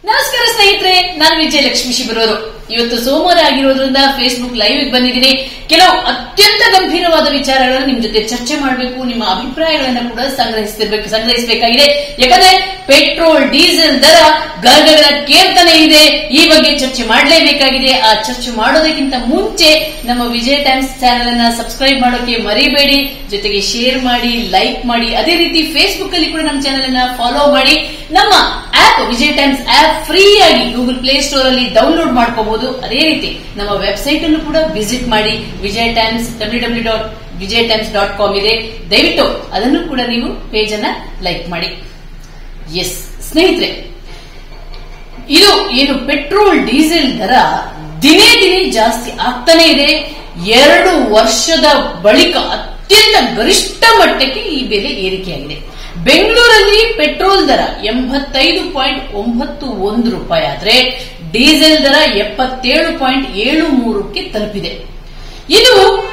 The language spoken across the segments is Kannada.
ನಮಸ್ಕಾರ ಸ್ನೇಹಿತರೆ ನಾನು ವಿಜಯಲಕ್ಷ್ಮಿ ಶಿಬರವರು ಇವತ್ತು ಸೋಮವಾರ ಆಗಿರೋದ್ರಿಂದ ಫೇಸ್ಬುಕ್ ಲೈವ್ ಬಂದಿದ್ದೀನಿ ಕೆಲವು ಅತ್ಯಂತ ಗಂಭೀರವಾದ ವಿಚಾರಗಳನ್ನು ನಿಮ್ ಜೊತೆ ಚರ್ಚೆ ಮಾಡಬೇಕು ನಿಮ್ಮ ಅಭಿಪ್ರಾಯಗಳನ್ನ ಕೂಡ ಸಂಗ್ರಹಿಸಬೇಕು ಸಂಗ್ರಹಿಸಬೇಕಾಗಿದೆ ಯಾಕಂದ್ರೆ ಪೆಟ್ರೋಲ್ ಡೀಸೆಲ್ ದರ ಗರ್ಗಗಳ ಕೇರ್ತನೆ ಇದೆ ಈ ಬಗ್ಗೆ ಚರ್ಚೆ ಮಾಡಲೇಬೇಕಾಗಿದೆ ಆ ಚರ್ಚೆ ಮಾಡೋದಕ್ಕಿಂತ ಮುಂಚೆ ನಮ್ಮ ವಿಜಯ ಟೈಮ್ಸ್ ಚಾನೆಲ್ ಅನ್ನ ಸಬ್ಸ್ಕ್ರೈಬ್ ಮಾಡೋಕೆ ಮರಿಬೇಡಿ ಜೊತೆಗೆ ಶೇರ್ ಮಾಡಿ ಲೈಕ್ ಮಾಡಿ ಅದೇ ರೀತಿ ಫೇಸ್ಬುಕ್ ಅಲ್ಲಿ ಕೂಡ ನಮ್ಮ ಚಾನೆಲ್ ಅನ್ನ ಫಾಲೋ ಮಾಡಿ ನಮ್ಮ app Vijaya Times app free ಆಗಿ ಗೂಗಲ್ ಪ್ಲೇ ಸ್ಟೋರ್ ಅಲ್ಲಿ ಡೌನ್ಲೋಡ್ ಮಾಡ್ಕೋಬಹುದು ಅದೇ ರೀತಿ ನಮ್ಮ ವೆಬ್ಸೈಟ್ ಅನ್ನು ಕೂಡ ವಿಸಿಟ್ ಮಾಡಿ Vijaya Times W W dot Vijaya Times dot com ಇದೆ ದಯವಿಟ್ಟು ಅದನ್ನು ಕೂಡ ನೀವು ಪೇಜ್ ಅನ್ನ ಲೈಕ್ ಮಾಡಿ ಎಸ್ ಸ್ನೇಹಿತರೆ ಇದು ಏನು ಪೆಟ್ರೋಲ್ ಡೀಸೆಲ್ ದರ ದಿನೇ ದಿನೇ ಜಾಸ್ತಿ ಆಗ್ತಾನೆ ಇದೆ ಎರಡು ವರ್ಷದ ಬಳಿಕ ಅತ್ಯಂತ ಗರಿಷ್ಠ ಮಟ್ಟಕ್ಕೆ ಈ ಬೆಲೆ ಏರಿಕೆಯಾಗಿದೆ ಬೆಂಗಳೂರಲ್ಲಿ ಪೆಟ್ರೋಲ್ ದರ ಎಂಬತ್ತೈದು ಪಾಯಿಂಟ್ ಒಂಬತ್ತು ಒಂದು ರೂಪಾಯಿ ಆದ್ರೆ ಡೀಸೆಲ್ ದರ ಎಪ್ಪತ್ತೇಳು ಪಾಯಿಂಟ್ ಏಳು ಮೂರಕ್ಕೆ ತಲುಪಿದೆ ಇದು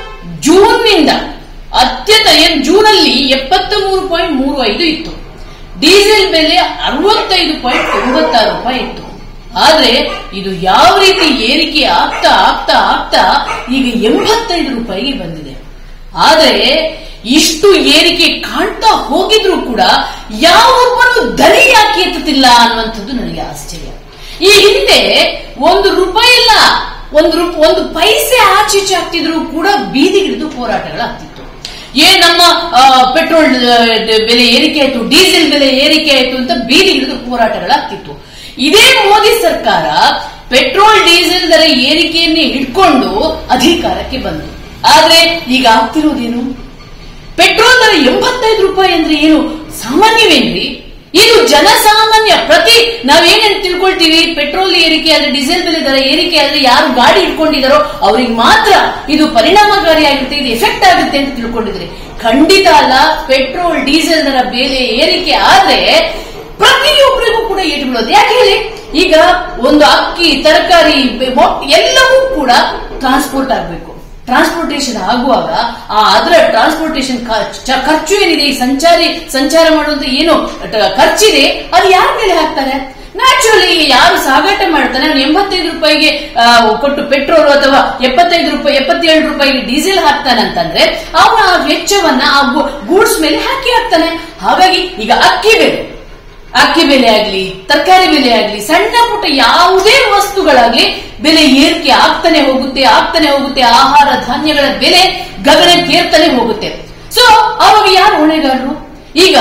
ಜೂನ್ನಿಂದ ಅತ್ಯಂತ ಏನ್ ಜೂನ್ ಅಲ್ಲಿ ಎಪ್ಪತ್ತ ಮೂರು ಪಾಯಿಂಟ್ ಮೂರು ಐದು ಇತ್ತು ಡೀಸೆಲ್ ಬೆಲೆ ಅರವತ್ತೈದು ಪಾಯಿಂಟ್ ತೊಂಬತ್ತಾರು ರೂಪಾಯಿ ಇತ್ತು ಆದ್ರೆ ಇದು ಯಾವ ರೀತಿ ಏರಿಕೆ ಆಗ್ತಾ ಆಗ್ತಾ ಆಗ್ತಾ ಈಗ ಎಂಬತ್ತೈದು ರೂಪಾಯಿಗೆ ಬಂದಿದೆ ಆದ್ರೆ ಇಷ್ಟು ಏರಿಕೆ ಕಾಣ್ತಾ ಹೋಗಿದ್ರು ಕೂಡ ಯಾವೊಬ್ಬರು ದನಿ ಯಾಕೆ ಎತ್ತುತ್ತಿಲ್ಲ ಅನ್ನುವಂಥದ್ದು ನನಗೆ ಆಶ್ಚರ್ಯ ಈ ಹಿಂದೆ ಒಂದು ರೂಪಾಯಿ ಇಲ್ಲ ಒಂದು ರೂಪ ಒಂದು ಪೈಸೆ ಆಚೀಚೆ ಆಗ್ತಿದ್ರು ಕೂಡ ಬೀದಿಗಿಳಿದು ಹೋರಾಟಗಳಾಗ್ತಿತ್ತು ಏ ನಮ್ಮ ಆ, ಪೆಟ್ರೋಲ್ ಆ, ಬೆಲೆ ಏರಿಕೆ ಆಯ್ತು ಡೀಸೆಲ್ ಬೆಲೆ ಏರಿಕೆ ಆಯ್ತು ಅಂತ ಬೀದಿಗಿಳಿದು ಹೋರಾಟಗಳಾಗ್ತಿತ್ತು ಇದೇ ಮೋದಿ ಸರ್ಕಾರ ಪೆಟ್ರೋಲ್ ಡೀಸೆಲ್ ದರ ಏರಿಕೆಯನ್ನೇ ಹಿಡ್ಕೊಂಡು ಅಧಿಕಾರಕ್ಕೆ ಬಂತು ಆದ್ರೆ ಈಗ ಆಗ್ತಿರೋದೇನು ಪೆಟ್ರೋಲ್ ದರ ಎಂಬತ್ತೈದು ರೂಪಾಯಿ ಅಂದ್ರೆ ಏನು ಸಾಮಾನ್ಯವೇನ್ರಿ ಇದು ಜನಸಾಮಾನ್ಯ ಪ್ರತಿ ನಾವೇನೇನು ತಿಳ್ಕೊಳ್ತೀವಿ ಪೆಟ್ರೋಲ್ ಏರಿಕೆ ಆದ್ರೆ ಡೀಸೆಲ್ ಬೆಲೆ ದರ ಏರಿಕೆ ಆದ್ರೆ ಯಾರು ಗಾಡಿ ಇಟ್ಕೊಂಡಿದಾರೋ ಅವ್ರಿಗೆ ಮಾತ್ರ ಇದು ಪರಿಣಾಮಕಾರಿಯಾಗುತ್ತೆ ಇದು ಎಫೆಕ್ಟ್ ಆಗುತ್ತೆ ಅಂತ ತಿಳ್ಕೊಂಡಿದ್ರಿ ಖಂಡಿತ ಅಲ್ಲ ಪೆಟ್ರೋಲ್ ಡೀಸೆಲ್ ದರ ಬೆಲೆ ಏರಿಕೆ ಆದ್ರೆ ಪ್ರತಿಯೊಬ್ಬರಿಗೂ ಕೂಡ ಏಟು ಬೀಳೋದು ಯಾಕೆ ಹೇಳಿ ಈಗ ಒಂದು ಅಕ್ಕಿ ತರಕಾರಿ ಬೆ- ಮೊಟ್- ಎಲ್ಲವೂ ಕೂಡ ಟ್ರಾನ್ಸ್ಪೋರ್ಟ್ ಆಗಬೇಕು ಟ್ರಾನ್ಸ್ಪೋರ್ಟೇಷನ್ ಆಗುವಾಗ ಆ ಅದರ ಟ್ರಾನ್ಸ್ಪೋರ್ಟೇಷನ್ ಖರ್ಚು ಏನಿದೆ ಈ ಸಂಚಾರಿ ಸಂಚಾರ ಮಾಡುವಂತ ಏನು ಟ- ಖರ್ಚಿದೆ ಅದು ಯಾರ ಮೇಲೆ ಹಾಕ್ತಾರೆ ನ್ಯಾಚುರಲಿ ಯಾರು ಸಾಗಾಟ ಮಾಡ್ತಾನೆ ಅವ್ನು ಎಂಬತ್ತೈದು ರೂಪಾಯಿಗೆ ಆ, ಕೊಟ್ಟು ಪೆಟ್ರೋಲ್ ಅಥವಾ ಎಪ್ಪತ್ತೈದು ರೂಪಾಯಿ ಎಪ್ಪತ್ತೇಳು ರೂಪಾಯಿಗೆ ಡೀಸೆಲ್ ಹಾಕ್ತಾನಂತಂದ್ರೆ ಅವನ ಆ ವೆಚ್ಚವನ್ನ ಆ ಗೂಡ್ಸ್ ಮೇಲೆ ಹಾಕಿ ಹಾಕ್ತಾನೆ ಹಾಗಾಗಿ ಈಗ ಅಕ್ಕಿ ಬೆಲೆ ಅಕ್ಕಿ ಬೆಲೆ ಆಗ್ಲಿ ತರಕಾರಿ ಬೆಲೆ ಆಗ್ಲಿ ಸಣ್ಣ ಪುಟ್ಟ ಯಾವುದೇ ವಸ್ತುಗಳಾಗ್ಲಿ ಬೆಲೆ ಏರಿಕೆ ಆಗ್ತಾನೆ ಹೋಗುತ್ತೆ ಆಗ್ತಾನೆ ಹೋಗುತ್ತೆ ಆಹಾರ ಧಾನ್ಯಗಳ ಬೆಲೆ ಗಗನಕ್ಕೇರ್ತಾನೆ ಹೋಗುತ್ತೆ ಸೊ ಅವಾಗ ಯಾರು ಹೊಣೆಗಾರರು ಈಗ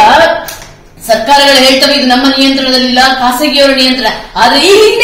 ಸರ್ಕಾರಗಳು ಹೇಳ್ತವೆ ಇದು ನಮ್ಮ ನಿಯಂತ್ರಣದಲ್ಲಿಲ್ಲ ಖಾಸಗಿಯವರ ನಿಯಂತ್ರಣ ಆದ್ರೆ ಈ ಹಿಂದೆ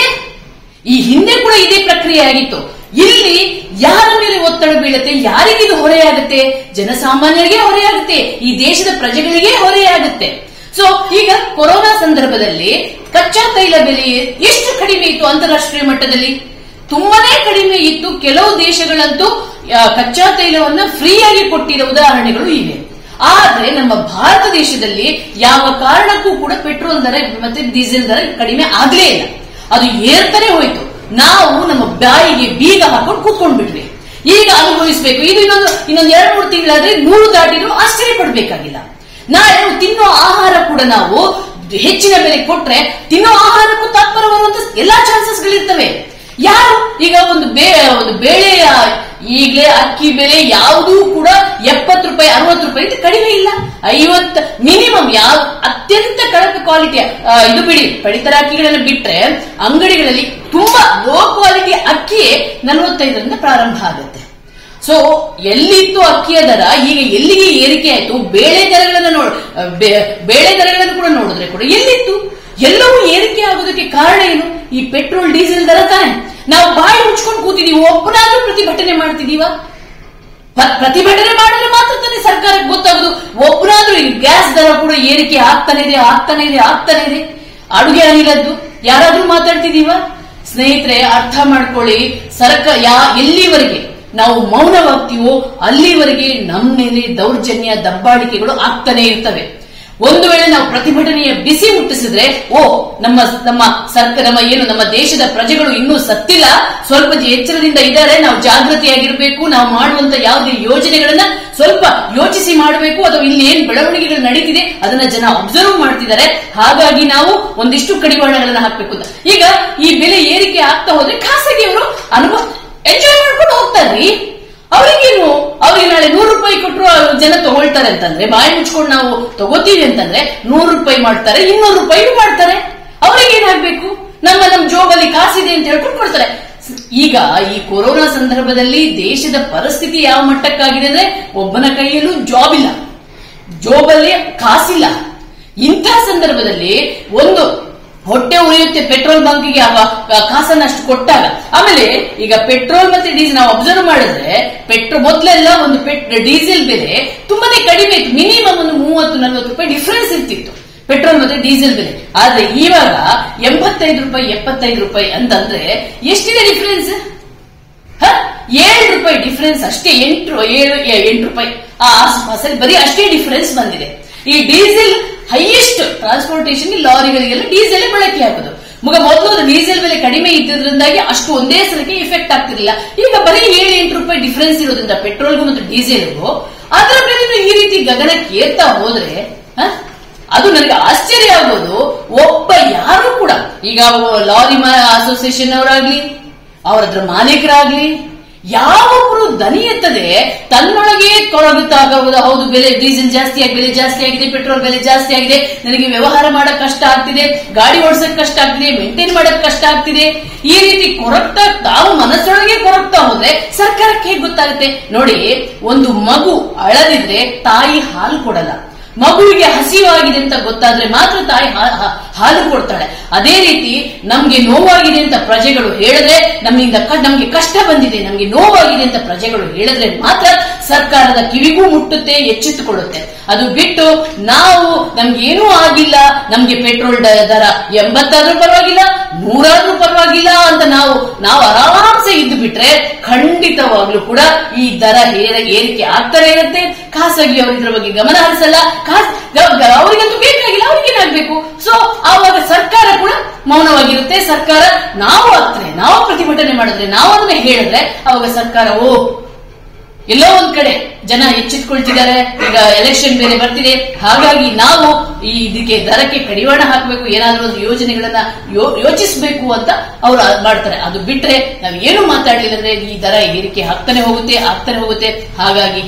ಈ ಹಿಂದೆ ಕೂಡ ಇದೇ ಪ್ರಕ್ರಿಯೆ ಆಗಿತ್ತು ಇಲ್ಲಿ ಯಾರ ಮೇಲೆ ಒತ್ತಡ ಬೀಳುತ್ತೆ ಯಾರಿಗೆ ಇದು ಹೊರೆಯಾಗುತ್ತೆ ಜನಸಾಮಾನ್ಯರಿಗೆ ಹೊರೆಯಾಗುತ್ತೆ ಈ ದೇಶದ ಪ್ರಜೆಗಳಿಗೆ ಹೊರೆಯಾಗುತ್ತೆ ಸೊ ಈಗ ಕೊರೋನಾ ಸಂದರ್ಭದಲ್ಲಿ ಕಚ್ಚಾ ತೈಲ ಬೆಲೆ ಎಷ್ಟು ಕಡಿಮೆ ಇತ್ತು ಅಂತಾರಾಷ್ಟ್ರೀಯ ಮಟ್ಟದಲ್ಲಿ ತುಂಬಾನೇ ಕಡಿಮೆ ಇತ್ತು ಕೆಲವು ದೇಶಗಳಂತೂ ಆ, ಕಚ್ಚಾ ತೈಲವನ್ನ ಫ್ರೀಯಾಗಿ ಕೊಟ್ಟಿರೋ ಉದಾಹರಣೆಗಳು ಇವೆ ಆದ್ರೆ ನಮ್ಮ ಭಾರತ ದೇಶದಲ್ಲಿ ಯಾವ ಕಾರಣಕ್ಕೂ ಕೂಡ ಪೆಟ್ರೋಲ್ ದರ ಮತ್ತೆ ಡೀಸೆಲ್ ದರ ಕಡಿಮೆ ಆಗ್ಲೇ ಇಲ್ಲ ಅದು ಏರ್ತಾನೆ ಹೋಯ್ತು ನಾವು ನಮ್ಮ ಬಾಯಿಗೆ ಬೀಗ ಹಾಕೊಂಡು ಕೂತ್ಕೊಂಡ್ಬಿಟ್ವಿ ಈಗ ಅನುಭವಿಸಬೇಕು ಇದು ಇನ್ನೊಂದು ಇನ್ನೊಂದು ಎರಡು ಮೂರು ತಿಂಗಳಾದ್ರೆ ನೂರು ದಾಟಿದ್ರು ಆಶ್ಚರ್ಯ ಪಡ್ಬೇಕಾಗಿಲ್ಲ ನಾಳೆ ತಿನ್ನೋ ಆಹಾರ ಕೂಡ ನಾವು ಹೆಚ್ಚಿನ ಬೆಲೆ ಕೊಟ್ರೆ ತಿನ್ನೋ ಆಹಾರಕ್ಕೂ ತಾತ್ಪರ ಬರುವಂತ ಎಲ್ಲಾ ಚಾನ್ಸಸ್ ಗಳಿರ್ತವೆ ಯಾರು ಈಗ ಒಂದು ಬೇ ಒಂದು ಬೇಳೆಯ ಈಗಲೇ ಅಕ್ಕಿ ಬೆಲೆ ಯಾವುದೂ ಕೂಡ ಎಪ್ಪತ್ತು ರೂಪಾಯಿ ಅರವತ್ತು ರೂಪಾಯಿ ಇದು ಕಡಿಮೆ ಇಲ್ಲ ಐವತ್ತು ಮಿನಿಮಮ್ ಯಾವ ಅತ್ಯಂತ ಕಳಪೆ ಕ್ವಾಲಿಟಿಯ ಇದು ಬಿಡಿ ಪಡಿತರ ಅಕ್ಕಿಗಳನ್ನು ಬಿಟ್ರೆ ಅಂಗಡಿಗಳಲ್ಲಿ ತುಂಬಾ ಲೋ ಕ್ವಾಲಿಟಿ ಅಕ್ಕಿಯೇ ನಲವತ್ತೈದರಿಂದ ಪ್ರಾರಂಭ ಆಗುತ್ತೆ ಸೊ ಎಲ್ಲಿತ್ತು ಅಕ್ಕಿಯ ದರ ಈಗ ಎಲ್ಲಿಗೆ ಏರಿಕೆ ಆಯ್ತು ಬೇಳೆ ದರಗಳನ್ನು ನೋಡ್ ಬೇ- ಬೇಳೆ ದರಗಳನ್ನು ಕೂಡ ನೋಡಿದ್ರೆ ಕೂಡ ಎಲ್ಲಿತ್ತು ಎಲ್ಲವೂ ಏರಿಕೆ ಆಗೋದಕ್ಕೆ ಕಾರಣ ಏನು ಈ ಪೆಟ್ರೋಲ್ ಡೀಸೆಲ್ ದರ ತಾನೆ ನಾವು ಬಾಯಿ ಮುಚ್ಕೊಂಡು ಕೂತಿದೀವಿ ಒಬ್ಬನಾದ್ರೂ ಪ್ರತಿಭಟನೆ ಮಾಡ್ತಿದೀವ ಪ- ಪ್ರತಿಭಟನೆ ಮಾಡಿದ್ರೆ ಮಾತ್ರ ತಾನೇ ಸರ್ಕಾರಕ್ಕೆ ಗೊತ್ತಾಗುದು ಒಬ್ಬರಾದ್ರೂ ಈ ಗ್ಯಾಸ್ ದರ ಕೂಡ ಏರಿಕೆ ಆಗ್ತಾನೆ ಇದೆ ಆಗ್ತಾನೆ ಇದೆ ಆಗ್ತಾನೆ ಇದೆ ಅಡುಗೆ ಅನಿಲದ್ದು ಯಾರಾದ್ರೂ ಮಾತಾಡ್ತಿದೀವ ಸ್ನೇಹಿತರೆ ಅರ್ಥ ಮಾಡ್ಕೊಳ್ಳಿ ಸರ್ಕಾರ ಯಾ ಎಲ್ಲಿವರೆಗೆ ನಾವು ಮೌನವಾಗ್ತೀವೋ ಅಲ್ಲಿವರೆಗೆ ನಮ್ಮ ಮೇಲೆ ದೌರ್ಜನ್ಯ ದಬ್ಬಾಳಿಕೆಗಳು ಆಗ್ತಾನೆ ಇರ್ತವೆ ಒಂದು ವೇಳೆ ನಾವು ಪ್ರತಿಭಟನೆಯ ಬಿಸಿ ಮುಟ್ಟಿಸಿದ್ರೆ ಓ ನಮ್ಮ ನಮ್ಮ ಸರ್ಕಾರ ನಮ್ಮ ಏನು ನಮ್ಮ ದೇಶದ ಪ್ರಜೆಗಳು ಇನ್ನೂ ಸತ್ತಿಲ್ಲ ಸ್ವಲ್ಪ ಎಚ್ಚರದಿಂದ ಇದ್ದಾರೆ ನಾವು ಜಾಗೃತಿಯಾಗಿರ್ಬೇಕು ನಾವು ಮಾಡುವಂತ ಯಾವುದೇ ಯೋಜನೆಗಳನ್ನ ಸ್ವಲ್ಪ ಯೋಚಿಸಿ ಮಾಡಬೇಕು ಅಥವಾ ಇಲ್ಲಿ ಏನ್ ಬೆಳವಣಿಗೆಗಳು ನಡೀತಿದೆ ಅದನ್ನ ಜನ ಅಬ್ಸರ್ವ್ ಮಾಡ್ತಿದ್ದಾರೆ ಹಾಗಾಗಿ ನಾವು ಒಂದಿಷ್ಟು ಕಡಿವಾಣಗಳನ್ನ ಹಾಕ್ಬೇಕು ಅಂತ ಈಗ ಈ ಬೆಲೆ ಏರಿಕೆ ಆಗ್ತಾ ಹೋದ್ರೆ ಖಾಸಗಿಯವರು ಅನುಭವ ಎಂಜಾಯ್ ಮಾಡ್ಕೊಂಡು ಹೋಗ್ತಾರ್ರಿ ಅವ್ರಿಗೇನು ಅವ್ರಿಗೆ ನಾಳೆ ನೂರು ರೂಪಾಯಿ ಕೊಟ್ಟರು ಜನ ತಗೊಳ್ತಾರೆ ಅಂತಂದ್ರೆ ಬಾಯಿ ಮುಚ್ಕೊಂಡು ನಾವು ತಗೋತೀವಿ ಅಂತಂದ್ರೆ ನೂರು ರೂಪಾಯಿ ಮಾಡ್ತಾರೆ ಇನ್ನೂರು ರೂಪಾಯಿ ಮಾಡ್ತಾರೆ ಅವ್ರಿಗೆ ಏನಾಗ್ಬೇಕು ನಮ್ಮ ನಮ್ಮ ಜೋಬಲ್ಲಿ ಕಾಸಿದೆ ಅಂತ ಹೇಳ್ಕೊಂಡು ಕೊಡ್ತಾರೆ ಈಗ ಈ ಕೊರೋನಾ ಸಂದರ್ಭದಲ್ಲಿ ದೇಶದ ಪರಿಸ್ಥಿತಿ ಯಾವ ಮಟ್ಟಕ್ಕಾಗಿದೆ ಅಂದ್ರೆ ಒಬ್ಬನ ಕೈಯಲ್ಲೂ ಜಾಬ್ ಇಲ್ಲ ಜೋಬಲ್ಲಿ ಕಾಸಿಲ್ಲ ಇಂಥ ಸಂದರ್ಭದಲ್ಲಿ ಒಂದು ಹೊಟ್ಟೆ ಉರಿಯುತ್ತೆ ಪೆಟ್ರೋಲ್ ಬಂಕ್ಗೆ ಕಾಸನ್ನ ಅಷ್ಟು ಕೊಟ್ಟಾಗ ಆಮೇಲೆ ಈಗ ಪೆಟ್ರೋಲ್ ಮತ್ತೆ ಡೀಸೆಲ್ ನಾವು ಅಬ್ಸರ್ವ್ ಮಾಡಿದ್ರೆ ಪೆಟ್ರೋಲ್ ಮೊದಲೆಲ್ಲ ಒಂದು ಡೀಸೆಲ್ ಬೆಲೆ ತುಂಬಾನೇ ಕಡಿಮೆ ಇತ್ತು ಮಿನಿಮಮ್ ಒಂದು ಮೂವತ್ತು ನಲ್ವತ್ತು ರೂಪಾಯಿ ಡಿಫರೆನ್ಸ್ ಇರ್ತಿತ್ತು ಪೆಟ್ರೋಲ್ ಮತ್ತೆ ಡೀಸೆಲ್ ಬೆಲೆ ಆದ್ರೆ ಇವಾಗ ಎಂಬತ್ತೈದು ರೂಪಾಯಿ ಎಪ್ಪತ್ತೈದು ರೂಪಾಯಿ ಅಂತಂದ್ರೆ ಎಷ್ಟಿದೆ ಡಿಫರೆನ್ಸ್ ಏಳು ರೂಪಾಯಿ ಡಿಫರೆನ್ಸ್ ಅಷ್ಟೇ ಎಂಟು ಏಳು ಎ- ಎಂಟು ರೂಪಾಯಿ ಆ ಆಸ್ಪಾಸಲ್ಲಿ ಬರೀ ಅಷ್ಟೇ ಡಿಫರೆನ್ಸ್ ಬಂದಿದೆ ಈ ಡೀಸೆಲ್ ಹೈಯೆಸ್ಟ್ ಟ್ರಾನ್ಸ್ಪೋರ್ಟೇಷನ್ ಲಾರಿಗಳಿಗೆಲ್ಲ ಡೀಸೆಲ್ ಬಳಕೆ ಆಗೋದು ಮುಗ ಮೊದಲು ಡೀಸೆಲ್ ಬೆಲೆ ಕಡಿಮೆ ಇದ್ದಿದ್ರಿಂದಾಗಿ ಅಷ್ಟು ಒಂದೇ ಸಲಕ್ಕೆ ಇಫೆಕ್ಟ್ ಆಗ್ತಿರ್ಲಿಲ್ಲ ಈಗ ಬರೀ ಏಳು ಎಂಟು ರೂಪಾಯಿ ಡಿಫರೆನ್ಸ್ ಇರೋದ್ರಿಂದ ಪೆಟ್ರೋಲ್ಗೂ ಮತ್ತು ಡೀಸೆಲ್ಗೂ ಅದರ ಬೆಲೆ ಈ ರೀತಿ ಗಗನಕ್ಕೆ ಏರ್ತಾ ಹೋದ್ರೆ ಹ? ಅದು ನನಗೆ ಆಶ್ಚರ್ಯ ಆಗೋದು ಒಬ್ಬ ಯಾರು ಕೂಡ ಈಗ ಲಾರಿ ಅಸೋಸಿಯೇಷನ್ ಅವರಾಗ್ಲಿ ಅವರದ್ರ ಮಾಲೀಕರಾಗ್ಲಿ ಯಾವೊಬ್ರು ದನಿ ಎತ್ತದೆ ತನ್ನೊಳಗೆ ಕೊರಗುತ್ತಾಗಬಹುದು ಹೌದು ಬೆಲೆ ಡೀಸೆಲ್ ಜಾಸ್ತಿ ಆಗಿ ಬೆಲೆ ಜಾಸ್ತಿ ಆಗಿದೆ ಪೆಟ್ರೋಲ್ ಬೆಲೆ ಜಾಸ್ತಿ ಆಗಿದೆ ನನಗೆ ವ್ಯವಹಾರ ಮಾಡಕ್ ಕಷ್ಟ ಆಗ್ತಿದೆ ಗಾಡಿ ಓಡಿಸಕ್ ಕಷ್ಟ ಆಗ್ತಿದೆ ಮೇಂಟೈನ್ ಮಾಡಕ್ ಕಷ್ಟ ಆಗ್ತಿದೆ ಈ ರೀತಿ ಕೊರಗ್ತಾ ತಾವು ಮನಸ್ಸೊಳಗೆ ಕೊರಗ್ತಾ ಹೋದ್ರೆ ಸರ್ಕಾರಕ್ಕೆ ಹೇಗೆ ಗೊತ್ತಾಗುತ್ತೆ ನೋಡಿ ಒಂದು ಮಗು ಅಳದಿದ್ರೆ ತಾಯಿ ಹಾಲು ಕೊಡಲ್ಲ ಮಗುವಿಗೆ ಹಸಿವಾಗಿದೆ ಅಂತ ಗೊತ್ತಾದ್ರೆ ಮಾತ್ರ ತಾಯಿ ಹಾ- ಹಾ- ಹಾಲು ಕೊಡ್ತಾಳೆ ಅದೇ ರೀತಿ ನಮ್ಗೆ ನೋವಾಗಿದೆ ಅಂತ ಪ್ರಜೆಗಳು ಹೇಳಿದ್ರೆ ನಮ್ಮಿಂದ ಕ- ನಮ್ಗೆ ಕಷ್ಟ ಬಂದಿದೆ ನಮ್ಗೆ ನೋವಾಗಿದೆ ಅಂತ ಪ್ರಜೆಗಳು ಹೇಳಿದ್ರೆ ಮಾತ್ರ ಸರ್ಕಾರದ ಕಿವಿಗೂ ಮುಟ್ಟುತ್ತೆ ಎಚ್ಚೆತ್ತುಕೊಳ್ಳುತ್ತೆ ಅದು ಬಿಟ್ಟು ನಾವು ನಮ್ಗೆ ಏನೂ ಆಗಿಲ್ಲ ನಮ್ಗೆ ಪೆಟ್ರೋಲ್ ಡ- ದರ ಎಂಬತ್ತಾದ್ರೂ ಪರವಾಗಿಲ್ಲ ನೂರಾದ್ರೂ ಪರವಾಗಿಲ್ಲ ಅಂತ ನಾವು ನಾವು ಆರಾಮ್ಸೆ ಇದ್ದು ಬಿಟ್ರೆ ಖಂಡಿತವಾಗ್ಲೂ ಕೂಡ ಈ ದರ ಏರ- ಏರಿಕೆ ಆಗ್ತಾನೆ ಇರುತ್ತೆ ಖಾಸಗಿಯವರು ಇದ್ರ ಬಗ್ಗೆ ಗಮನ ಹರಿಸಲ್ಲ ಖಾಸ್ ಗ- ಗ- ಅವರಿಗಂತೂ ಬೇಕಾಗಿಲ್ಲ ಅವ್ರಿಗೇನಾಗ್ಬೇಕು ಸೊ ಆವಾಗ ಸರ್ಕಾರ ಕೂಡ ಮೌನವಾಗಿರುತ್ತೆ ಸರ್ಕಾರ ನಾವು ಆಗ್ತದೆ ನಾವು ಪ್ರತಿಭಟನೆ ಮಾಡಿದ್ರೆ ನಾವು ಅದನ್ನ ಹೇಳಿದ್ರೆ ಅವಾಗ ಸರ್ಕಾರ ಓ ಎಲ್ಲೋ ಒಂದ್ ಕಡೆ ಜನ ಎಚ್ಚೆತ್ಕೊಳ್ತಿದ್ದಾರೆ ಈಗ ಎಲೆಕ್ಷನ್ ಬೇರೆ ಬರ್ತಿದೆ ಹಾಗಾಗಿ ನಾವು ಈ ಇದಕ್ಕೆ ದರಕ್ಕೆ ಕಡಿವಾಣ ಹಾಕಬೇಕು ಏನಾದ್ರೂ ಒಂದು ಯೋಜನೆಗಳನ್ನ ಯೋ- ಯೋಚಿಸ್ಬೇಕು ಅಂತ ಅವ್ರು ಅದ್ ಮಾಡ್ತಾರೆ ಅದು ಬಿಟ್ರೆ ನಾವು ಏನು ಮಾತಾಡ್ಲಿಲ್ಲ ಅಂದ್ರೆ ಈ ದರ ಏರಿಕೆ ಆಗ್ತಾನೆ ಹೋಗುತ್ತೆ ಆಗ್ತಾನೆ ಹೋಗುತ್ತೆ ಹಾಗಾಗಿ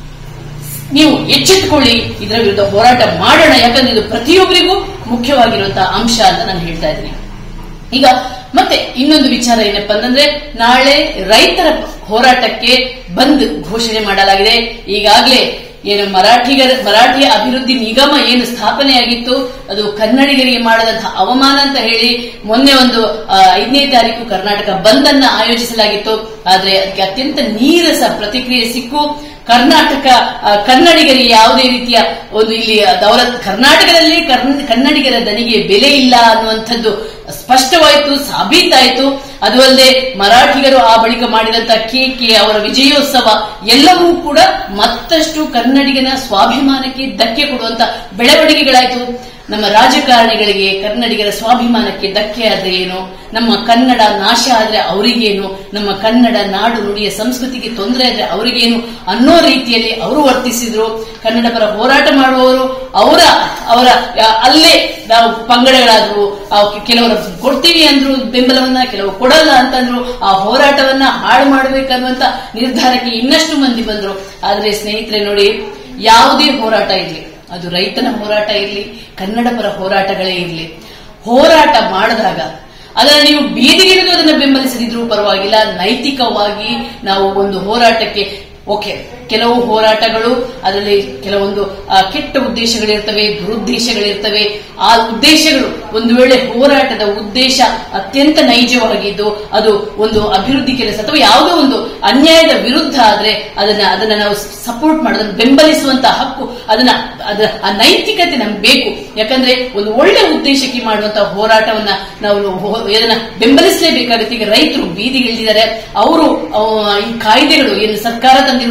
ನೀವು ಎಚ್ಚೆತ್ತುಕೊಳ್ಳಿ ಇದರ ವಿರುದ್ಧ ಹೋರಾಟ ಮಾಡೋಣ ಯಾಕಂದ್ರೆ ಇದು ಪ್ರತಿಯೊಬ್ಬರಿಗೂ ಮುಖ್ಯವಾಗಿರುವಂತಹ ಅಂಶ ಅಂತ ನಾನು ಹೇಳ್ತಾ ಇದ್ದೀನಿ ಈಗ ಮತ್ತೆ ಇನ್ನೊಂದು ವಿಚಾರ ಏನಪ್ಪಾ ಅಂತಂದ್ರೆ ನಾಳೆ ರೈತರ ಹೋರಾಟಕ್ಕೆ ಬಂದ್ ಘೋಷಣೆ ಮಾಡಲಾಗಿದೆ ಈಗಾಗಲೇ ಏನು ಮರಾಠಿಗರ ಮರಾಠಿ ಅಭಿವೃದ್ಧಿ ನಿಗಮ ಏನು ಸ್ಥಾಪನೆಯಾಗಿತ್ತು ಅದು ಕನ್ನಡಿಗರಿಗೆ ಮಾಡದಂತಹ ಅವಮಾನ ಅಂತ ಹೇಳಿ ಮೊನ್ನೆ ಒಂದು ಆ, ಐದನೇ ತಾರೀಕು ಕರ್ನಾಟಕ ಬಂದ್ ಅನ್ನ ಆಯೋಜಿಸಲಾಗಿತ್ತು ಆದ್ರೆ ಅದಕ್ಕೆ ಅತ್ಯಂತ ನೀರಸ ಪ್ರತಿಕ್ರಿಯೆ ಸಿಕ್ಕು ಕರ್ನಾಟಕ ಆ, ಕನ್ನಡಿಗರಿಗೆ ಯಾವುದೇ ರೀತಿಯ ಒಂದು ಇಲ್ಲಿ ದೌಲತ್ ಕರ್ನಾಟಕದಲ್ಲಿ ಕರ್ನ- ಕನ್ನಡಿಗರ ದನಿಗೆ ಬೆಲೆ ಇಲ್ಲ ಅನ್ನುವಂಥದ್ದು ಸ್ಪಷ್ಟವಾಯಿತು ಸಾಬೀತಾಯಿತು ಅದು ಅಲ್ಲದೆ ಮರಾಠಿಗರು ಆ ಬಳಿಕ ಮಾಡಿದಂತ ಕೇಕೆ ಅವರ ವಿಜಯೋತ್ಸವ ಎಲ್ಲವೂ ಕೂಡ ಮತ್ತಷ್ಟು ಕನ್ನಡಿಗನ ಸ್ವಾಭಿಮಾನಕ್ಕೆ ಧಕ್ಕೆ ಕೊಡುವಂತ ಬೆಳವಣಿಗೆಗಳಾಯಿತು ನಮ್ಮ ರಾಜಕಾರಣಿಗಳಿಗೆ ಕನ್ನಡಿಗರ ಸ್ವಾಭಿಮಾನಕ್ಕೆ ಧಕ್ಕೆ ಆದ್ರೆ ಏನು ನಮ್ಮ ಕನ್ನಡ ನಾಶ ಆದ್ರೆ ಅವರಿಗೇನು ನಮ್ಮ ಕನ್ನಡ ನಾಡು ನುಡಿಯ ಸಂಸ್ಕೃತಿಗೆ ತೊಂದರೆ ಆದ್ರೆ ಅವರಿಗೇನು ಅನ್ನೋ ರೀತಿಯಲ್ಲಿ ಅವರು ವರ್ತಿಸಿದ್ರು ಕನ್ನಡ ಪರ ಹೋರಾಟ ಮಾಡುವವರು ಅವರ ಅವರ ಯಾ- ಅಲ್ಲೇ ನಾವು ಪಂಗಡಗಳಾದ್ರು ಆ ಕೆಲವರು ಕೊಡ್ತೀವಿ ಅಂದ್ರು ಬೆಂಬಲವನ್ನ ಕೆಲವು ಕೊಡಲ್ಲ ಅಂತಂದ್ರು ಆ ಹೋರಾಟವನ್ನ ಹಾಳು ಮಾಡಬೇಕನ್ನುವಂತ ನಿರ್ಧಾರಕ್ಕೆ ಇನ್ನಷ್ಟು ಮಂದಿ ಬಂದ್ರು ಆದ್ರೆ ಸ್ನೇಹಿತರೆ ನೋಡಿ ಯಾವುದೇ ಹೋರಾಟ ಇರ್ಲಿ ಅದು ರೈತನ ಹೋರಾಟ ಇರ್ಲಿ ಕನ್ನಡ ಪರ ಹೋರಾಟಗಳೇ ಇರ್ಲಿ ಹೋರಾಟ ಮಾಡಿದಾಗ ಅದನ್ನ ನೀವು ಬೀದಿಗಿಳಿದು ಅದನ್ನ ಬೆಂಬಲಿಸದಿದ್ರೂ ಪರವಾಗಿಲ್ಲ ನೈತಿಕವಾಗಿ ನಾವು ಒಂದು ಹೋರಾಟಕ್ಕೆ ಓಕೆ ಕೆಲವು ಹೋರಾಟಗಳು ಅದರಲ್ಲಿ ಕೆಲವೊಂದು ಆ, ಕೆಟ್ಟ ಉದ್ದೇಶಗಳಿರ್ತವೆ ದುರುದ್ದೇಶಗಳಿರ್ತವೆ ಆ ಉದ್ದೇಶಗಳು ಒಂದು ವೇಳೆ ಹೋರಾಟದ ಉದ್ದೇಶ ಅತ್ಯಂತ ನೈಜವಾಗಿದ್ದು ಅದು ಒಂದು ಅಭಿವೃದ್ಧಿ ಕೆಲಸ ಅಥವಾ ಯಾವುದೋ ಒಂದು ಅನ್ಯಾಯದ ವಿರುದ್ಧ ಆದ್ರೆ ಅದನ್ನ ಅದನ್ನ ನಾವು ಸಪೋರ್ಟ್ ಮಾಡೋದನ್ನ ಬೆಂಬಲಿಸುವಂತ ಹಕ್ಕು ಅದನ್ನ ಅದರ ಆ ನೈತಿಕತೆ ನಮ್ಗೆ ಬೇಕು ಯಾಕಂದ್ರೆ ಒಂದು ಒಳ್ಳೆ ಉದ್ದೇಶಕ್ಕೆ ಮಾಡುವಂತಹ ಹೋರಾಟವನ್ನ ನಾವು ಹೋ- ಇದನ್ನ ಬೆಂಬಲಿಸಲೇಬೇಕಾಗುತ್ತೆ ಈಗ ರೈತರು ಬೀದಿಗಿಳಿದಿದ್ದಾರೆ ಅವರು ಈ ಕಾಯ್ದೆಗಳು ಏನು ಸರ್ಕಾರ ತಂದಿರುವಂತಹ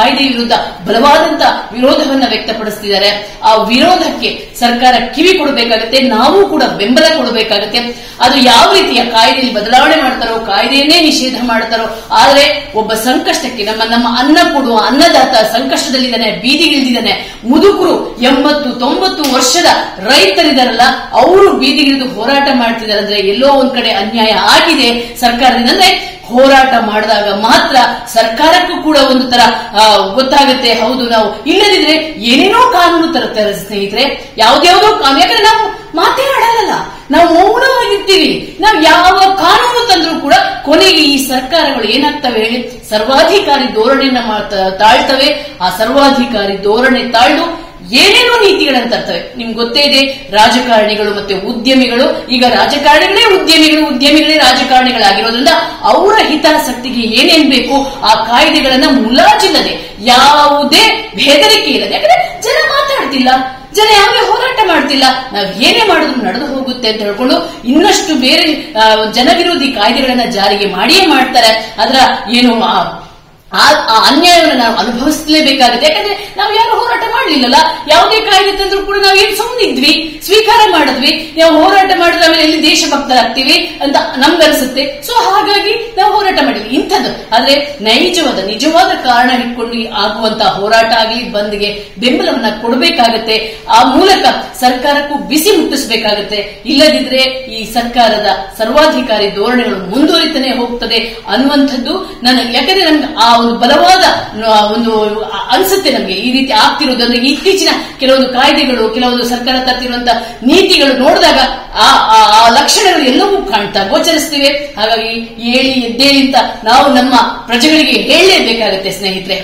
ಕಾಯ್ದೆ ವಿರುದ್ಧ ಬಲವಾದಂತ ವಿರೋಧವನ್ನ ವ್ಯಕ್ತಪಡಿಸ್ತಿದ್ದಾರೆ ಆ ವಿರೋಧಕ್ಕೆ ಸರ್ಕಾರ ಕಿವಿ ಕೊಡಬೇಕಾಗುತ್ತೆ ನಾವು ಕೂಡ ಬೆಂಬಲ ಕೊಡಬೇಕಾಗುತ್ತೆ ಅದು ಯಾವ ರೀತಿಯ ಕಾಯ್ದೆಯಲ್ಲಿ ಬದಲಾವಣೆ ಮಾಡ್ತಾರೋ ಕಾಯ್ದೆಯನ್ನೇ ನಿಷೇಧ ಮಾಡ್ತಾರೋ ಆದ್ರೆ ಒಬ್ಬ ಸಂಕಷ್ಟಕ್ಕೆ ನಮ್ಮ ನಮ್ಮ ಅನ್ನ ಕೊಡುವ ಅನ್ನದಾತ ಸಂಕಷ್ಟದಲ್ಲಿದ್ದಾನೆ ಬೀದಿಗಿಳಿದಿದ್ದಾನೆ ಮುದುಕರು ಎಂಬತ್ತು ತೊಂಬತ್ತು ವರ್ಷದ ರೈತರಿದಾರಲ್ಲ ಅವರು ಬೀದಿಗಿಳಿದು ಹೋರಾಟ ಮಾಡ್ತಿದ್ದಾರೆ ಅಂದ್ರೆ ಎಲ್ಲೋ ಒಂದ್ ಕಡೆ ಅನ್ಯಾಯ ಆಗಿದೆ ಸರ್ಕಾರದಿಂದ ಅಂದ್ರೆ ಹೋರಾಟ ಮಾಡಿದಾಗ ಮಾತ್ರ ಸರ್ಕಾರಕ್ಕೂ ಕೂಡ ಒಂದು ತರ ಆ, ಗೊತ್ತಾಗುತ್ತೆ ಹೌದು ನಾವು ಇಲ್ಲದಿದ್ರೆ ಏನೇನೋ ಕಾನೂನು ತರುತ್ತಾರೆ ಸ್ನೇಹಿತರೆ ಯಾವ್ದ್ಯಾವ್ದೋ ಕಾನೂನು ಯಾಕಂದ್ರೆ ನಾವು ಮಾತೇ ಆಡಲ್ಲ ನಾವು ಮೌನವಾಗಿರ್ತೀವಿ ನಾವು ಯಾವ ಕಾನೂನು ತಂದ್ರೂ ಕೂಡ ಕೊನೆಗೆ ಈ ಸರ್ಕಾರಗಳು ಏನಾಗ್ತವೆ ಹೇಳಿ ಸರ್ವಾಧಿಕಾರಿ ಧೋರಣೆಯನ್ನ ಮಾಡ್ತಾ ತಾಳ್ತವೆ ಆ ಸರ್ವಾಧಿಕಾರಿ ಧೋರಣೆ ತಾಳ್ದು ಏನೇನೋ ನೀತಿಗಳನ್ನ ತರ್ತವೆ ನಿಮ್ಗೆ ಗೊತ್ತೇ ಇದೆ ರಾಜಕಾರಣಿಗಳು ಮತ್ತೆ ಉದ್ಯಮಿಗಳು ಈಗ ರಾಜಕಾರಣಿಗಳೇ ಉದ್ಯಮಿಗಳು ಉದ್ಯಮಿಗಳೇ ರಾಜಕಾರಣಿಗಳಾಗಿರೋದ್ರಿಂದ ಅವರ ಹಿತಾಸಕ್ತಿಗೆ ಏನೇನ್ ಬೇಕು ಆ ಕಾಯ್ದೆಗಳನ್ನ ಮುಲಾಜಿಲ್ಲದೆ ಯಾವುದೇ ಬೆದರಿಕೆ ಇಲ್ಲದೆ ಯಾಕಂದ್ರೆ ಜನ ಮಾತಾಡ್ತಿಲ್ಲ ಜನ ಯಾವುದೇ ಹೋರಾಟ ಮಾಡ್ತಿಲ್ಲ ನಾವ್ ಏನೇ ಮಾಡಿದ್ರು ನಡೆದು ಹೋಗುತ್ತೆ ಅಂತ ಹೇಳ್ಕೊಂಡು ಇನ್ನಷ್ಟು ಬೇರೆ ಆ, ಜನವಿರೋಧಿ ಕಾಯ್ದೆಗಳನ್ನ ಜಾರಿಗೆ ಮಾಡಿಯೇ ಮಾಡ್ತಾರೆ ಅದರ ಏನು ಆ, ಆ ಆ ಅನ್ಯಾಯವನ್ನು ನಾವು ಅನುಭವಿಸಲೇಬೇಕಾಗುತ್ತೆ ಯಾಕಂದ್ರೆ ನಾವು ಯಾರು ಹೋರಾಟ ಮಾಡ್ಲಿಲ್ಲಲ್ಲ ಯಾವುದೇ ಕಾಯ್ದೆ ತಂದ್ರೂ ಕೂಡ ನಾವು ಏನ್ ಸುಮ್ಮನಿದ್ವಿ ಸ್ವೀಕಾರ ಮಾಡಿದ್ವಿ ನಾವು ಹೋರಾಟ ಮಾಡಿದ್ರೆ ಆಮೇಲೆ ಎಲ್ಲಿ ದೇಶಭಕ್ತರಾಗ್ತೀವಿ ಅಂತ ನಮ್ಗನ್ಸುತ್ತೆ ಸೊ ಹಾಗಾಗಿ ನಾವು ಹೋರಾಟ ಮಾಡಿದ್ವಿ ಇಂಥದ್ದು ಆದ್ರೆ ನೈಜವಾದ ನಿಜವಾದ ಕಾರಣ ಇಟ್ಕೊಂಡು ಆಗುವಂತ ಹೋರಾಟ ಆಗಲಿ ಬಂದ್ಗೆ ಬೆಂಬಲವನ್ನ ಕೊಡಬೇಕಾಗತ್ತೆ ಆ ಮೂಲಕ ಸರ್ಕಾರಕ್ಕೂ ಬಿಸಿ ಮುಟ್ಟಿಸಬೇಕಾಗತ್ತೆ ಇಲ್ಲದಿದ್ರೆ ಈ ಸರ್ಕಾರದ ಸರ್ವಾಧಿಕಾರಿ ಧೋರಣೆಗಳು ಮುಂದುವರಿತಾನೆ ಹೋಗ್ತದೆ ಅನ್ನುವಂಥದ್ದು ನನಗೆ ಯಾಕಂದ್ರೆ ನಮ್ಗೆ ಆ ಒಂದು ಬಲವಾದ ನ- ಒಂದು ಅನ್ಸುತ್ತೆ ನಮ್ಗೆ ಈ ರೀತಿ ಆಗ್ತಿರೋದು ಅಂದ್ರೆ ಇತ್ತೀಚಿನ ಕೆಲವೊಂದು ಕಾಯ್ದೆಗಳು ಕೆಲವೊಂದು ಸರ್ಕಾರ ತರ್ತಿರುವಂತ ನೀತಿಗಳು ನೋಡಿದಾಗ ಆ ಆ- ಆ ಲಕ್ಷಣಗಳು ಎಲ್ಲವೂ ಕಾಣ್ತಾ ಗೋಚರಿಸ್ತಿವೆ ಹಾಗಾಗಿ ಏಳಿ ಎದ್ದೇಳಿ ಅಂತ ನಾವು ನಮ್ಮ ಪ್ರಜೆಗಳಿಗೆ ಹೇಳಲೇಬೇಕಾಗತ್ತೆ ಸ್ನೇಹಿತರೆ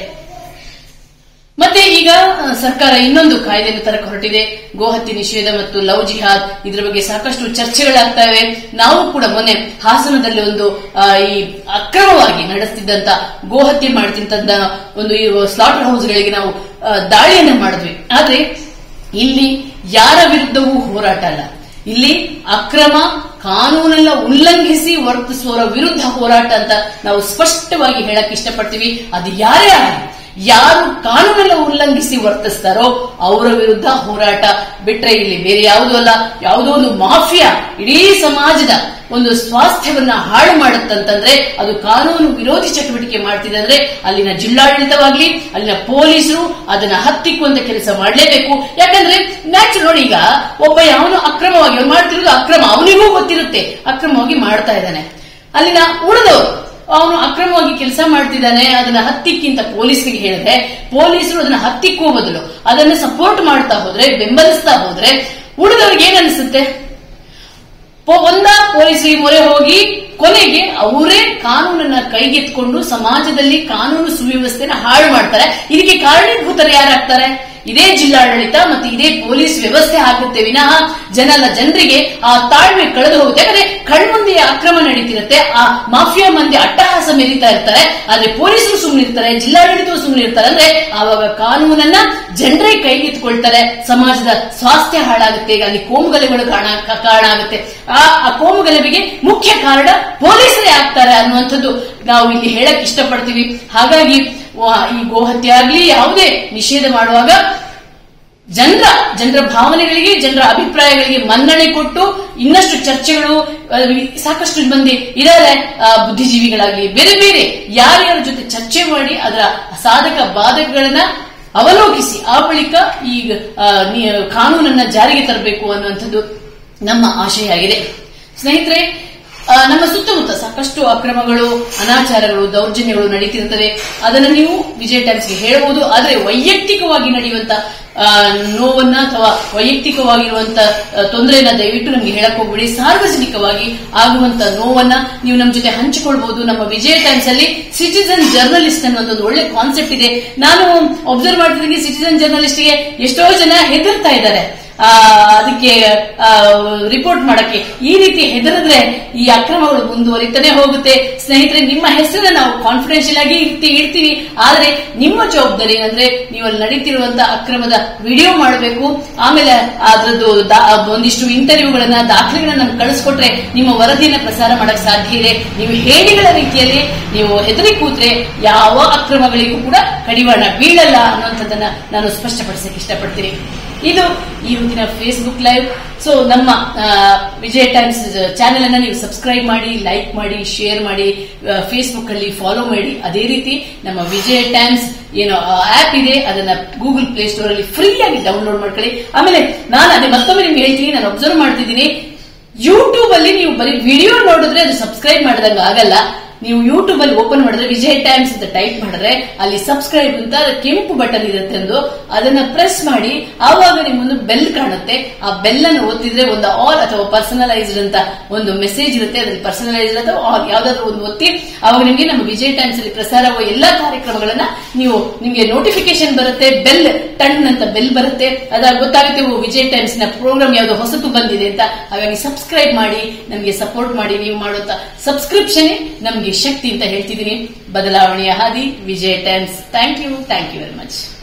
ಮತ್ತೆ ಈಗ ಆ, ಸರ್ಕಾರ ಇನ್ನೊಂದು ಕಾಯ್ದೆಯನ್ನು ತರಕ್ಕೆ ಹೊರಟಿದೆ ಗೋಹತ್ಯೆ ನಿಷೇಧ ಮತ್ತು ಲವ್ ಜಿಹಾದ್ ಇದ್ರ ಬಗ್ಗೆ ಸಾಕಷ್ಟು ಚರ್ಚೆಗಳಾಗ್ತಾ ಇವೆ ನಾವು ಕೂಡ ಮೊನ್ನೆ ಹಾಸನದಲ್ಲಿ ಒಂದು ಆ, ಈ ಅಕ್ರಮವಾಗಿ ನಡೆಸ್ತಿದ್ದಂತ ಗೋಹತ್ಯೆ ಮಾಡ್ತಿದ್ದಂತ ಒಂದು ಈ ಸ್ಲಾಟರ್ ಹೌಸ್ಗಳಿಗೆ ನಾವು ಆ, ದಾಳಿಯನ್ನ ಮಾಡಿದ್ವಿ ಆದ್ರೆ ಇಲ್ಲಿ ಯಾರ ವಿರುದ್ಧವೂ ಹೋರಾಟ ಅಲ್ಲ ಇಲ್ಲಿ ಅಕ್ರಮ ಕಾನೂನೆಲ್ಲ ಉಲ್ಲಂಘಿಸಿ ವರ್ತಿಸುವವರ ವಿರುದ್ಧ ಹೋರಾಟ ಅಂತ ನಾವು ಸ್ಪಷ್ಟವಾಗಿ ಹೇಳಕ್ ಇಷ್ಟಪಡ್ತೀವಿ ಅದು ಯಾರೇ ಆಗಲಿ ಯಾರು ಕಾನೂನೆಲ್ಲ ಉಲ್ಲಂಘಿಸಿ ವರ್ತಿಸ್ತಾರೋ ಅವರ ವಿರುದ್ಧ ಹೋರಾಟ ಬಿಟ್ರೆ ಇಲ್ಲಿ ಬೇರೆ ಯಾವುದೂ ಅಲ್ಲ ಯಾವುದೋ ಒಂದು ಮಾಫಿಯಾ ಇಡೀ ಸಮಾಜದ ಒಂದು ಸ್ವಾಸ್ಥ್ಯವನ್ನ ಹಾಳು ಮಾಡುತ್ತಂತಂದ್ರೆ ಅದು ಕಾನೂನು ವಿರೋಧಿ ಚಟುವಟಿಕೆ ಮಾಡ್ತಿದೆ ಅಂದ್ರೆ ಅಲ್ಲಿನ ಜಿಲ್ಲಾಡಳಿತವಾಗ್ಲಿ ಅಲ್ಲಿನ ಪೊಲೀಸರು ಅದನ್ನ ಹತ್ತಿಕ್ಕುವಂತ ಕೆಲಸ ಮಾಡಲೇಬೇಕು ಯಾಕಂದ್ರೆ ನ್ಯಾಚುರಲ್ ನೋಡಿ ಈಗ ಒಬ್ಬ ಯಾವನು ಅಕ್ರಮವಾಗಿ ಅವ್ನು ಮಾಡ್ತಿರೋದು ಅಕ್ರಮ ಅವನಿಗೂ ಗೊತ್ತಿರುತ್ತೆ ಅಕ್ರಮವಾಗಿ ಮಾಡ್ತಾ ಇದ್ದಾನೆ ಅಲ್ಲಿನ ಉಳಿದವರು ಅವನು ಅಕ್ರಮವಾಗಿ ಕೆಲಸ ಮಾಡ್ತಿದ್ದಾನೆ ಅದನ್ನ ಹತ್ತಿಕ್ಕಿಂತ ಪೊಲೀಸರಿಗೆ ಹೇಳಿದ್ರೆ ಪೊಲೀಸರು ಅದನ್ನ ಹತ್ತಿಕ್ಕುವ ಬದಲು ಅದನ್ನ ಸಪೋರ್ಟ್ ಮಾಡ್ತಾ ಹೋದ್ರೆ ಬೆಂಬಲಿಸ್ತಾ ಹೋದ್ರೆ ಉಳಿದವ್ರಿಗೆ ಏನ್ ಅನಿಸುತ್ತೆ ಪೊ- ಒಂದ ಪೊಲೀಸರಿಗೆ ಮೊರೆ ಹೋಗಿ ಕೊನೆಗೆ ಅವರೇ ಕಾನೂನನ್ನ ಕೈಗೆತ್ಕೊಂಡು ಸಮಾಜದಲ್ಲಿ ಕಾನೂನು ಸುವ್ಯವಸ್ಥೆನ ಹಾಳು ಮಾಡ್ತಾರೆ ಇದಕ್ಕೆ ಕಾರಣೀಭೂತರು ಯಾರಾಗ್ತಾರೆ ಇದೇ ಜಿಲ್ಲಾಡಳಿತ ಮತ್ತೆ ಇದೇ ಪೊಲೀಸ್ ವ್ಯವಸ್ಥೆ ಆಗುತ್ತೆ ವಿನಃ ಜನರ ಜನರಿಗೆ ಆ ತಾಳ್ಮೆ ಕಳೆದು ಹೋಗುತ್ತೆ ಯಾಕಂದ್ರೆ ಕಣ್ಮುಂದೆ ಅಕ್ರಮ ನಡೀತಿರುತ್ತೆ ಆ ಮಾಫಿಯಾ ಮಂದಿ ಅಟ್ಟಹಾಸ ಮೆರೀತಾ ಇರ್ತಾರೆ ಆದ್ರೆ ಪೊಲೀಸರು ಸುಮ್ಮನಿರ್ತಾರೆ ಜಿಲ್ಲಾಡಳಿತವು ಸುಮ್ಮನಿರ್ತಾರೆ ಅಂದ್ರೆ ಆವಾಗ ಕಾನೂನನ್ನ ಜನರೇ ಕೈಗೆತ್ಕೊಳ್ತಾರೆ ಸಮಾಜದ ಸ್ವಾಸ್ಥ್ಯ ಹಾಳಾಗುತ್ತೆ ಈಗ ಅಲ್ಲಿ ಕೋಮುಗಲೆಗಳು ಕಾರಣ ಕ- ಕಾರಣ ಆಗುತ್ತೆ ಆ ಆ ಕೋಮುಗಲಭೆಗೆ ಮುಖ್ಯ ಕಾರಣ ಪೊಲೀಸರೇ ಆಗ್ತಾರೆ ಅನ್ನುವಂಥದ್ದು ನಾವು ಇಲ್ಲಿ ಹೇಳಕ್ ಇಷ್ಟಪಡ್ತೀವಿ ಹಾಗಾಗಿ ವಾ- ಈ ಗೋಹತ್ಯೆ ಆಗ್ಲಿ ಯಾವುದೇ ನಿಷೇಧ ಮಾಡುವಾಗ ಜನರ ಜನರ ಭಾವನೆಗಳಿಗೆ ಜನರ ಅಭಿಪ್ರಾಯಗಳಿಗೆ ಮನ್ನಣೆ ಕೊಟ್ಟು ಇನ್ನಷ್ಟು ಚರ್ಚೆಗಳು ಆ, ಸಾಕಷ್ಟು ಮಂದಿ ಇದ್ದಾರೆ ಆ, ಬುದ್ಧಿಜೀವಿಗಳಾಗ್ಲಿ ಬೇರೆ ಬೇರೆ ಯಾರ್ಯಾರ ಜೊತೆ ಚರ್ಚೆ ಮಾಡಿ ಅದರ ಸಾಧಕ ಬಾಧಕಗಳನ್ನ ಅವಲೋಕಿಸಿ ಆ ಬಳಿಕ ಈ ಆ, ನಿ- ಕಾನೂನನ್ನ ಜಾರಿಗೆ ತರಬೇಕು ಅನ್ನುವಂಥದ್ದು ನಮ್ಮ ಆಶಯ ಆಗಿದೆ ಸ್ನೇಹಿತರೆ ಆ, ನಮ್ಮ ಸುತ್ತಮುತ್ತ ಸಾಕಷ್ಟು ಅಕ್ರಮಗಳು ಅನಾಚಾರಗಳು ದೌರ್ಜನ್ಯಗಳು ನಡೀತಿರ್ತವೆ ಅದನ್ನ ನೀವು ವಿಜಯ ಟೈಮ್ಸ್ಗೆ ಹೇಳಬಹುದು ಆದ್ರೆ ವೈಯಕ್ತಿಕವಾಗಿ ನಡೆಯುವಂತ ಆ, ನೋವನ್ನ ಅಥವಾ ವೈಯಕ್ತಿಕವಾಗಿರುವಂತ ಆ, ತೊಂದರೆಯನ್ನ ದಯವಿಟ್ಟು ನಮ್ಗೆ ಹೇಳಕ್ ಹೋಗ್ಬಿಡಿ ಸಾರ್ವಜನಿಕವಾಗಿ ಆಗುವಂತ ನೋವನ್ನ ನೀವು ನಮ್ಮ ಜೊತೆ ಹಂಚಿಕೊಳ್ಬಹುದು ನಮ್ಮ ವಿಜಯ ಟೈಮ್ಸ್ ಅಲ್ಲಿ ಸಿಟಿಸನ್ ಜರ್ನಲಿಸ್ಟ್ ಅನ್ನುವಂತ ಒಂದು ಒಳ್ಳೆ ಕಾನ್ಸೆಪ್ಟ್ ಇದೆ ನಾನು ಅಬ್ಸರ್ವ್ ಮಾಡ್ತಿದ್ದೀನಿ ಸಿಟಿಸನ್ ಜರ್ನಲಿಸ್ಟ್ ಗೆ ಎಷ್ಟೋ ಜನ ಹೆದರ್ತಾ ಇದ್ದಾರೆ ಆ, ಅದಕ್ಕೆ ರಿಪೋರ್ಟ್ ಮಾಡಕ್ಕೆ ಈ ರೀತಿ ಹೆದರಿದ್ರೆ ಈ ಅಕ್ರಮಗಳು ಮುಂದುವರಿತಾನೆ ಹೋಗುತ್ತೆ ಸ್ನೇಹಿತರೆ ನಿಮ್ಮ ಹೆಸರನ್ನ ನಾವು ಕಾನ್ಫಿಡೆನ್ಶಿಯಲ್ ಆಗಿ ಇರ್ತಿ- ಇಡ್ತೀವಿ ಆದ್ರೆ ನಿಮ್ಮ ಜವಾಬ್ದಾರಿ ಏನಂದ್ರೆ ನೀವು ಅಲ್ಲಿ ನಡೀತಿರುವಂತ ಅಕ್ರಮದ ವಿಡಿಯೋ ಮಾಡಬೇಕು ಆಮೇಲೆ ಅದ್ರದ್ದು ದಾ- ಒಂದಿಷ್ಟು ಇಂಟರ್ವ್ಯೂಗಳನ್ನ ದಾಖಲೆಗಳನ್ನ ನಮ್ಗೆ ಕಳಿಸ್ಕೊಟ್ರೆ ನಿಮ್ಮ ವರದಿಯನ್ನ ಪ್ರಸಾರ ಮಾಡಕ್ ಸಾಧ್ಯ ಇದೆ ನೀವು ಹೇಳಿಗಳ ರೀತಿಯಲ್ಲಿ ನೀವು ಹೆದರಿ ಕೂತ್ರೆ ಯಾವ ಅಕ್ರಮಗಳಿಗೂ ಕೂಡ ಕಡಿವಾಣ ಬೀಳಲ್ಲ ಅನ್ನುವಂಥದ್ದನ್ನ ನಾನು ಸ್ಪಷ್ಟಪಡಿಸಕ್ಕೆ ಇಷ್ಟಪಡ್ತೀನಿ ಇದು ಈ ಹೊತ್ತಿನ ಫೇಸ್ಬುಕ್ ಲೈವ್ ಸೊ ನಮ್ಮ ಆ, ವಿಜಯ ಟೈಮ್ಸ್ ಚಾನೆಲ್ ಅನ್ನ ನೀವು ಸಬ್ಸ್ಕ್ರೈಬ್ ಮಾಡಿ ಲೈಕ್ ಮಾಡಿ ಶೇರ್ ಮಾಡಿ ಫೇಸ್ಬುಕ್ ಅಲ್ಲಿ ಫಾಲೋ ಮಾಡಿ ಅದೇ ರೀತಿ ನಮ್ಮ ವಿಜಯ ಟೈಮ್ಸ್ ಏನೋ ಆಪ್ ಇದೆ ಅದನ್ನ ಗೂಗಲ್ ಪ್ಲೇ ಸ್ಟೋರ್ ಅಲ್ಲಿ ಫ್ರೀ ಆಗಿ ಡೌನ್ಲೋಡ್ ಮಾಡ್ಕೊಳ್ಳಿ ಆಮೇಲೆ ನಾನು ಅದೇ ಮತ್ತೊಮ್ಮೆ ನಿಮ್ಗೆ ಹೇಳ್ತೀನಿ ನಾನು ಅಬ್ಸರ್ವ್ ಮಾಡ್ತಿದ್ದೀನಿ ಯೂಟ್ಯೂಬ್ ಅಲ್ಲಿ ನೀವು ಬರೀ ವಿಡಿಯೋ ನೋಡಿದ್ರೆ ಅದು ಸಬ್ಸ್ಕ್ರೈಬ್ ಮಾಡಿದಂಗ ಆಗಲ್ಲ ನೀವು ಯೂಟ್ಯೂಬ್ ಅಲ್ಲಿ ಓಪನ್ ಮಾಡಿದ್ರೆ ವಿಜಯ್ ಟೈಮ್ಸ್ ಅಂತ ಟೈಪ್ ಮಾಡಿದ್ರೆ ಅಲ್ಲಿ ಸಬ್ಸ್ಕ್ರೈಬ್ ಅಂತ ಕೆಂಪು ಬಟನ್ ಇರುತ್ತೆ ಒಂದು ಅದನ್ನ ಪ್ರೆಸ್ ಮಾಡಿ ಆವಾಗ ನಿಮ್ಮೊಂದು ಬೆಲ್ ಕಾಣುತ್ತೆ ಆ ಬೆಲ್ ಅನ್ನು ಒತ್ತಿದ್ರೆ ಒಂದು ಆಲ್ ಅಥವಾ ಪರ್ಸನಲೈಸ್ಡ್ ಅಂತ ಒಂದು ಮೆಸೇಜ್ ಇರುತ್ತೆ ಅದ್ರಲ್ಲಿ ಪರ್ಸನಲೈಸ್ಡ್ ಅಥವಾ all ಯಾವ್ದಾದ್ರು ಒಂದು ಒತ್ತಿ ಅವಾಗ ನಿಮಗೆ ನಮ್ಮ ವಿಜಯ್ ಟೈಮ್ಸ್ ಅಲ್ಲಿ ಪ್ರಸಾರ ಆಗುವ ಎಲ್ಲಾ ಕಾರ್ಯಕ್ರಮಗಳನ್ನ ನೀವು ನಿಮಗೆ ನೋಟಿಫಿಕೇಶನ್ ಬರುತ್ತೆ ಬೆಲ್ ಟನ್ ಅಂತ ಬೆಲ್ ಬರುತ್ತೆ ಅದಾಗ ಗೊತ್ತಾಗುತ್ತೆ ಓ, ವಿಜಯ್ ಟೈಮ್ಸ್ ನ ಪ್ರೋಗ್ರಾಮ್ ಯಾವ್ದು ಹೊಸತು ಬಂದಿದೆ ಅಂತ ಹಾಗಾಗಿ ಸಬ್ಸ್ಕ್ರೈಬ್ ಮಾಡಿ ನಮಗೆ ಸಪೋರ್ಟ್ ಮಾಡಿ ನೀವು ಮಾಡುವಂತ ಸಬ್ಸ್ಕ್ರಿಪ್ಷನ್ ನಮಗೆ ಶಕ್ತಿ ಅಂತ ಹೇಳ್ತಿದ್ದೀನಿ ಬದಲಾವಣೆಯ ಹಾದಿ Vijay Times thank you thank you very much